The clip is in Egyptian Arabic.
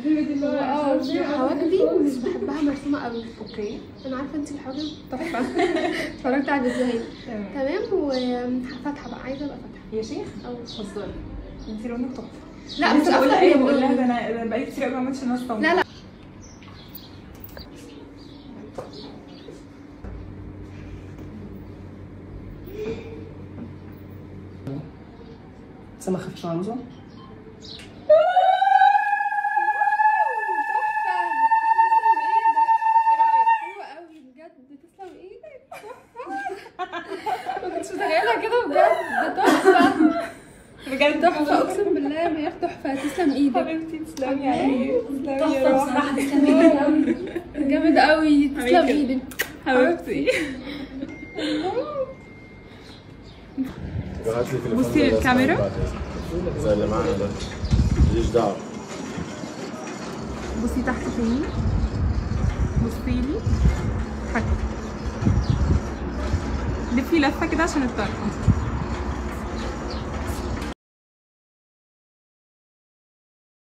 اه في حواجبي مش بحبها مرسومه قوي اوكي انا عارفه انت الحواجب تحفه اتفرجت على الفيديوهات تمام تمام وفاتحه بقى عايزه ابقى فاتحه يا شيخ أو. بتهزري انت لونك تحفه لا مش لسه بقول أكتر لها ايه من بقول لها اللون. ده انا ده أنا بقالي كتير قوي ما عملتش ناس لا لا لسه ما خفتش على نظام ما كنتش متخيلها كده بجد ده تحفه بجد تحفه اقسم بالله ما هي تحفه تسلم ايدك حبيبتي تسلمي يا عيني تسلمي يا تحفه روح بصراحه تسلمي قوي جامد قوي تسلم كده. ايدك حبيبتي هات لي تليفون بصي ولا الكاميرا. اسمع بعدين. زي اللي معانا ده ماليش دعوه بصي تحت فين بصي لي حكي لفي لفه كده عشان الطرحه